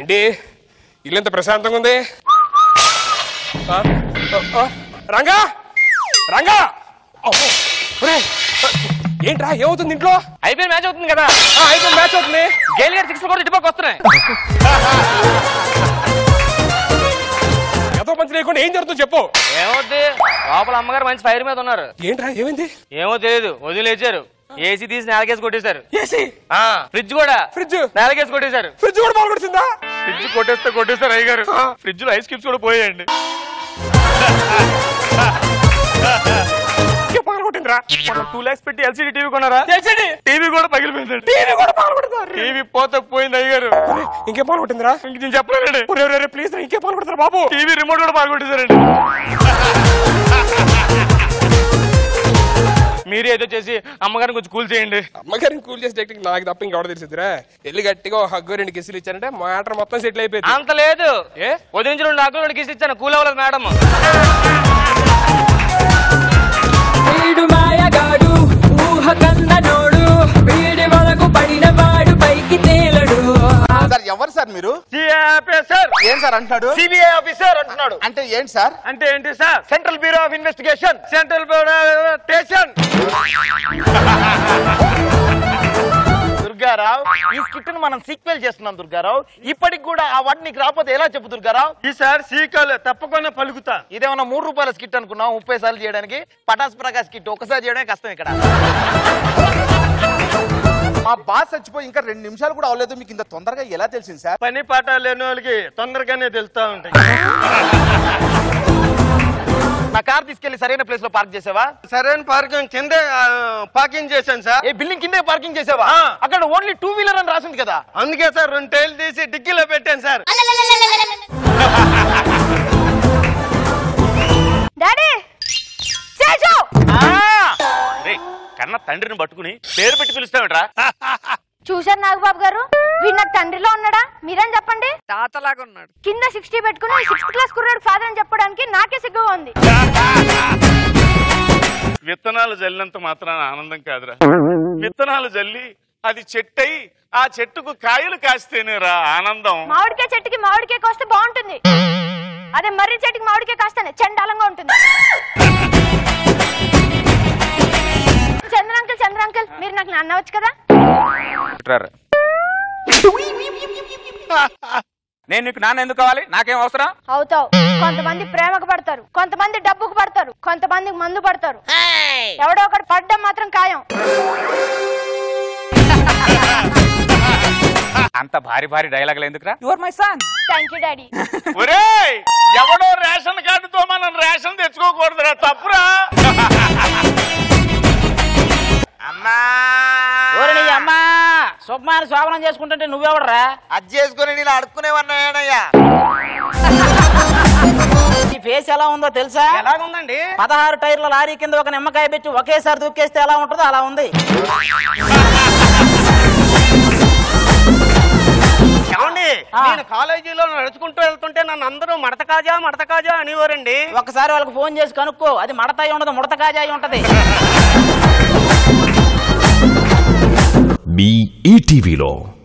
ఏంటి ఇల్లు ఎంత ప్రశాంతంగా ఉంది ఆ, ఆ, ఆ, రంగా రంగా అమ్మో, ఒరేయ్, ఏంట్రా ఏమవుతుంది ఇంట్లో అయిపోయిన మ్యాచ్ అవుతుంది కదా ఆ, అయిపోయింది మ్యాచ్ అవుతుంది గేల్ గారి సిక్స్ కూడా ఇటుపక్క వస్తున్నాయి ఎంతో మంచి లేకుండా ఏం జరుగుతుందో చెప్పు ఏమవుద్ది లోపల అమ్మగారు మంచి ఫైర్ మీద ఉన్నారు ఏంట్రా ఏమైంది ఏమో తెలియదు వదిలేచారు ఏసీ తీసి నేలకేసి కొట్టేశారు ఏసీ ఆ, ఫ్రిడ్జ్ కూడా ఫ్రిడ్జ్ నేలకేసి కొట్టేశారు ఫ్రిడ్జ్ కూడా పాల్గొడుతుందా ఫ్రిడ్జ్ కొట్టేస్తే కొట్టేస్తారు అయ్యగారు ఫ్రిడ్జ్ లో ఐస్ క్యూబ్స్ కూడా పోయాయండి ఇంకా పాల్గొట్టిందిరా మనం టూ లాక్స్ పెట్టి ఎల్సీడీ టీవీ కొన్నారా ఎల్సీడీ టీవీ కూడా పగిలిపోయిందండి టీవీ కూడా పాల్గొడుతున్నారు టీవీ పోతే పోయింది అయ్యగారు ఇంకే పాల్గొట్టిందిరా ఇంక నేను చెప్పలేనండి ఒరే, ఒరే, ఒరే, ప్లీజ్ రా ఇంకే పాల్గొడతారు బాబు టీవీ రిమోట్ కూడా పాల్గొట్టేశారండి మీరు ఏదో చేసి అమ్మగారిని కొంచెం కూల్ చేయండి అమ్మగారిని కూల్ చేసి టెక్నిక్ నాకు తప్ప ఇంకెవడ తెలిసిద్దిరా వెళ్ళి గట్టిగా ఒక హగ్గు రెండు కిసులు ఇచ్చారంటే మ్యాటర్ మొత్తం సెటిల్ అయిపోయింది అంత లేదు ఏ? ఉదయించి రెండు ఆకులు రెండు కిసి ఇచ్చాను కూల్ అవ్వలేదు మేడం వీడు మాయగాడు ఊహ కన్ననోడు వీడి వరకు పడిన వాడు పైకి తేలడు సార్ ఎవరు సార్ మీరు సార్ ఏం సార్ అంటున్నాడు సిబిఐ ఆఫీసర్ అంటున్నాడు అంటే ఏంటి సార్ అంటే ఏంటి sir central bureau of investigation central bureau station Durgarao ఈ స్కిట్ ను మనం సీక్వెల్ చేస్తున్నాం దుర్గారావు ఇప్పటికి కూడా ఆ వర్డ్ నీకు రాకపోతే ఎలా చెప్పు దుర్గారావు ఈసారి సీకల్ తప్పకుండా పలుకుతా ఇదేమన్నా మూడు రూపాయల స్కిట్ అనుకున్నావు ముప్పై సార్లు చేయడానికి పటాస్ ప్రకాష్ స్కిట్ ఒకసారి చేయడమే కష్టం ఇక్కడ మా బాస్ చచ్చిపోయి ఇంకా రెండు నిమిషాలు కూడా అవ్వలేదు మీకు ఇంత తొందరగా ఎలా తెలిసింది సార్ పని పాట లేని వాళ్ళకి తొందరగానే తెలుస్తా ఉంటాయి నా కార్ తీసుకెళ్లి సరైన ప్లేస్ లో పార్క్ చేసావా సరైన పార్కింగ్ కిందే పార్కింగ్ చేశాను సార్ ఏ బిల్డింగ్ కిందే పార్కింగ్ చేసావా ఆ. అక్కడ ఓన్లీ టూ వీలర్ అని రాసింది కదా అందుకే సార్ రెండు టైర్లు తీసి డిక్కీలో పెట్టాను సార్ డాడీ చేజో కన్న తండ్రిని పట్టుకుని పేరు పెట్టి పిలుస్తావిట్రా చూశారు నాగబాబు గారు వీడు నాకు తండ్రిలో ఉన్నాడా మీరేం చెప్పండి తాతలాగా ఉన్నాడు కింద సిక్స్టీ పెట్టుకుని సిక్స్త్ క్లాస్ కుర్రాడు ఫాదర్ అని చెప్పడానికి నాకే సిగ్గుగా ఉంది విత్తనాలు జల్లినంత మాత్రాన ఆనందం కాదురా విత్తనాలు జల్లి అది చెట్టయి ఆ చెట్టుకు కాయలు కాస్తేనేరా ఆనందం మామిడికాయ చెట్టుకి మామిడికాయ కోస్తే బాగుంటుంది అదే మర్రి చెట్టుకి మామిడికాయ కాస్తేనే చండాలంగా ఉంటుంది చంద్ర అంకుల్ చంద్ర అంకుల్ మీరు నాకు నాన్న వచ్చు కదా నేను నీకు నాన్న ఎందుకు కావాలి నాకేం అవసరం అవుతావు కొంతమంది ప్రేమకు పడతారు కొంతమంది డబ్బుకు పడతారు కొంతమంది మందు పడతారు ఎవడో ఒకటి పడ్డం మాత్రం ఖాయం అంత భారీ భారీ డైలాగులు ఎందుకురా your my son thank you daddy ఒరేయ్ ఎవడో రేషన్ కార్డుతో మనం రేషన్ తెచ్చుకోకూడదురా తప్పురా ఓరి నీ అమ్మా సుబ్మాని శోభనం చేసుకుంటుంటే నువ్వెవడరా అది చేసుకుని నేను అడుక్కునేవన్నాయనయ్యా ఈ ఫేస్ ఎలా ఉందో తెలుసా ఎలాగుందండి పదహారు టైర్ల లారీ కింద ఒక నిమ్మకాయ పెట్టి ఒకేసారి దూకేస్తే ఎలా ఉంటుందో అలా ఉంది ఏమండి ఆ. నేను కాలేజీలో నడుచుకుంటూ వెళ్తుంటే నన్ను అందరూ మడత కాజా మడత కాజా అనేవారండి ఒకసారి వాళ్ళకి ఫోన్ చేసి కనుక్కో అది మడతాయి ఉండదు ముడత కాజాయి ఉంటది మీ ఈటీవీలో